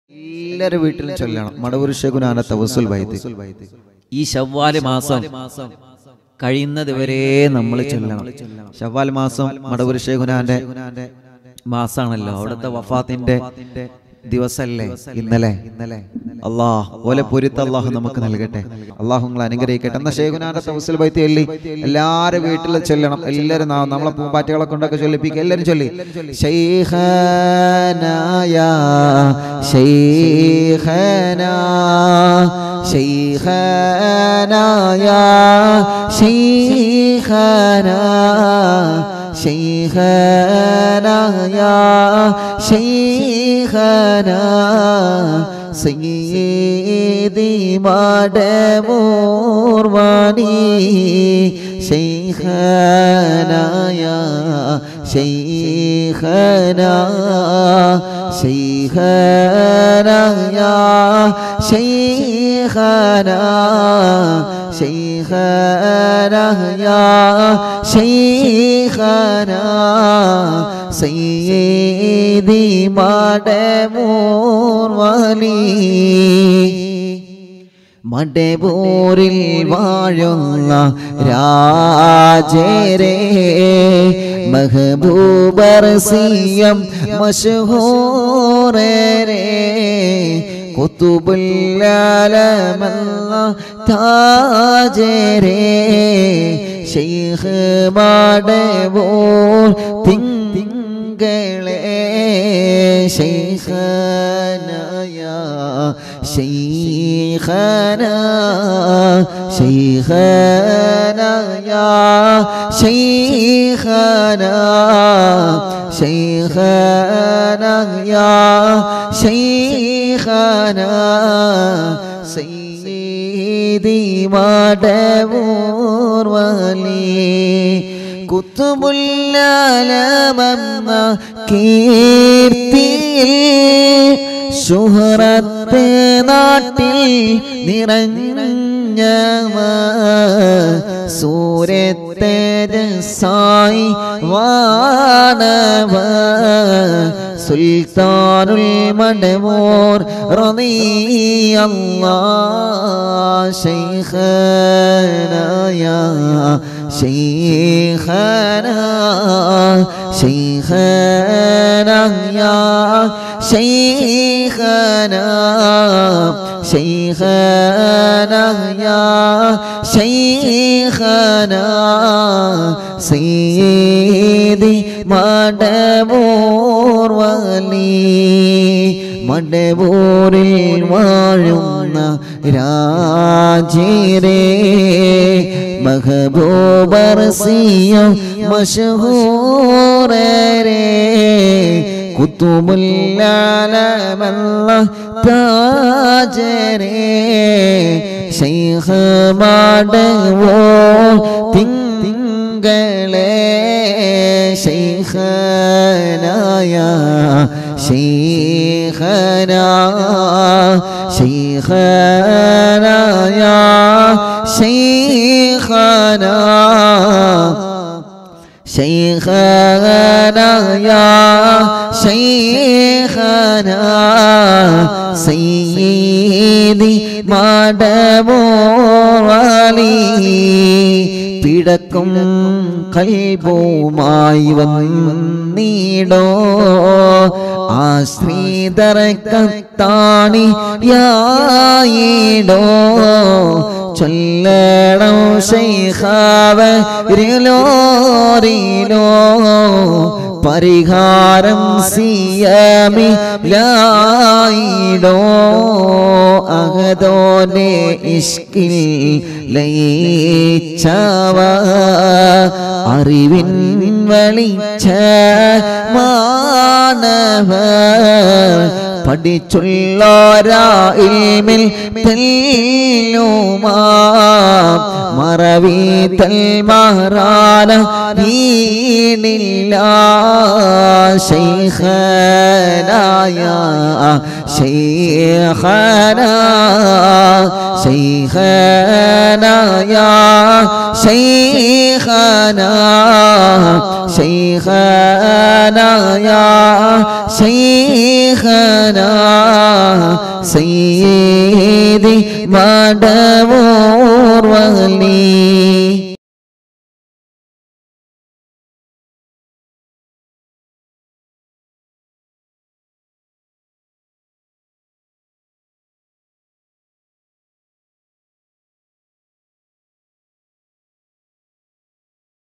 എല്ലാവരുടെ വീട്ടിലും ചൊല്ലണം മടവൂർ ഷെഗുനാന തവസുൽ വൈദ്യ ഈ ശവ്വാല് മാസം കഴിയുന്നത് വരെ നമ്മൾ ചൊല്ലണം ഷവ്വാൽ മാസം മടവൂർ ഷെഗുനാന്റെ മാസാണല്ലോ അവിടുത്തെ വഫാത്തിന്റെ ദിവസല്ലേ ഇന്നലെ ഇന്നലെ അള്ളാഹ് ഓലെ പൊരുത്ത അള്ളാഹു നമുക്ക് നൽകട്ടെ അള്ളാഹു നിങ്ങൾ അനുഗ്രഹിക്കട്ടെ എന്നാ ഷെയ്ഖുനാന്റെ തവസുൽ ബൈത്തി അല്ലി എല്ലാരും വീട്ടിൽ ചൊല്ലണം എല്ലാരും നാ- നമ്മളെ പൂമ്പാറ്റകളെ കൊണ്ടൊക്കെ ചൊല്ലിപ്പിക്കുക എല്ലാരും ചൊല്ലി ശൈഖനായ ശൈഖനാ ശൈഖനായ ശൈഖനാ شيخنا يا شيخنا سيدي مدمور واني شيخنا يا شيخنا شيخنا يا شيخنا شيخنا يا شيخنا سيدي مدمور ولي മടബൂരിൽ വാഴുന്ന രാജരേ മഹബൂബർ സിയം മഷഹൂറേ കുത്തുബുല്ലാലമല്ല താജരേ ശൈഖ് മടബൂർ തിങ്കളേ ശൈഖനായ شيخنا شيخنا يا شيخنا شيخنا يا شيخنا سيدي مدبور ولي കുത്തുമുല്ലാലമെന്ന കീർത്തിയിൽ സുഹറത്ത് നാട്ടിൽ നിറഞ്ഞ സൂര്യത്തേജസായി വാനവ സുൽത്താനുൽ മടമോർ റളിയല്ലാ ശൈഖനായ شيخنا شيخنا يا شيخنا شيخنا يا شيخنا سيدي മടവൂർ വലി മടവൂരിൽ വാഴുന്ന രാജരേ മഹബൂബർ സിയം മഷഹൂറേ കുത്തുമുല്ലാലമല്ല താജരേ ശൈഖ് മാടവോ തിങ്കളേ ശൈഖനായ ശൈഖനാ ശൈഖനായ ശൈഖനാ شيخنا يا شيخنا سيدي മടമോളി പിടക്കും കൽബുമായി വന്നീടോ ആശ്രീതരക്കത്താണി യായിടോ ചൊല്ലണം ശൈഖാവരിലോറിലോ പരിഹാരം സിയമി ലായിടോ അഹദോനെ ഇഷ്കിൽ ലയിച്ചവ അറിവിൻ വലിച്ച മാനവ പഠിച്ചുള്ളോരായിമിൽ തെല്ലുമാ മറവി തൽമാറാന വീണില്ല ശൈഖനായ ശൈഖന ശൈഖനായ ശൈഖന ശൈഖന لنا يا شيخنا سيدي مدبور ولي